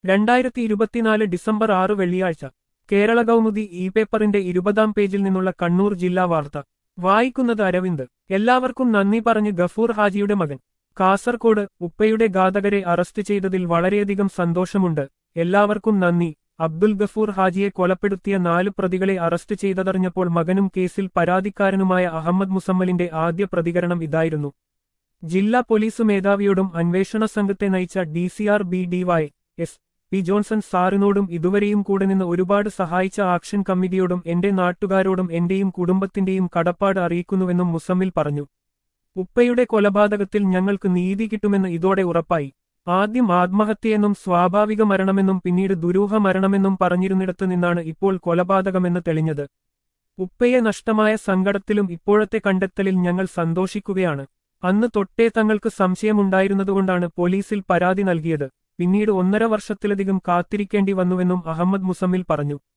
രണ്ടായിരത്തി ഇരുപത്തിനാല് ഡിസംബർ ആറ് വെള്ളിയാഴ്ച കേരള കൗമുദി ഇ പേപ്പറിന്റെ ഇരുപതാം പേജിൽ നിന്നുള്ള കണ്ണൂർ ജില്ലാ വാർത്ത വായിക്കുന്നത് അരവിന്ദ് എല്ലാവർക്കും നന്ദി പറഞ്ഞ് ഗഫൂർ ഹാജിയുടെ മകൻ കാസർകോട് ഉപ്പയുടെ ഘാതകരെ അറസ്റ്റ് ചെയ്തതിൽ വളരെയധികം സന്തോഷമുണ്ട് എല്ലാവർക്കും നന്ദി അബ്ദുൽ ഗഫൂർ ഹാജിയെ കൊലപ്പെടുത്തിയ നാല് പ്രതികളെ അറസ്റ്റ് ചെയ്തതറിഞ്ഞപ്പോൾ മകനും കേസിൽ പരാതിക്കാരനുമായ അഹമ്മദ് മുസമ്മലിന്റെ ആദ്യ പ്രതികരണം ഇതായിരുന്നു ജില്ലാ പോലീസ് മേധാവിയോടും അന്വേഷണ സംഘത്തെ നയിച്ച D C R B D Y S P Johnson സാറിനോടും ഇതുവരെയും കൂടെ നിന്ന് ഒരുപാട് സഹായിച്ച ആക്ഷൻ കമ്മിറ്റിയോടും എന്റെ നാട്ടുകാരോടും എന്റെയും കുടുംബത്തിന്റെയും കടപ്പാട് അറിയിക്കുന്നുവെന്നും മുസമ്മിൽ പറഞ്ഞു ഉപ്പയുടെ കൊലപാതകത്തിൽ ഞങ്ങൾക്ക് നീതി കിട്ടുമെന്ന് ഇതോടെ ഉറപ്പായി ആദ്യം ആത്മഹത്യയെന്നും സ്വാഭാവിക മരണമെന്നും പിന്നീട് ദുരൂഹ മരണമെന്നും പറഞ്ഞിരുന്നിടത്തു നിന്നാണ് ഇപ്പോൾ കൊലപാതകമെന്ന് തെളിഞ്ഞത് ഉപ്പയെ നഷ്ടമായ സങ്കടത്തിലും ഇപ്പോഴത്തെ കണ്ടെത്തലിൽ ഞങ്ങൾ സന്തോഷിക്കുകയാണ് അന്ന് തൊട്ടേ തങ്ങൾക്ക് സംശയമുണ്ടായിരുന്നതുകൊണ്ടാണ് പോലീസിൽ പരാതി നൽകിയത് പിന്നീട് ഒന്നര വർഷത്തിലധികം കാത്തിരിക്കേണ്ടി വന്നുവെന്നും അഹമ്മദ് മുസമ്മിൽ പറഞ്ഞു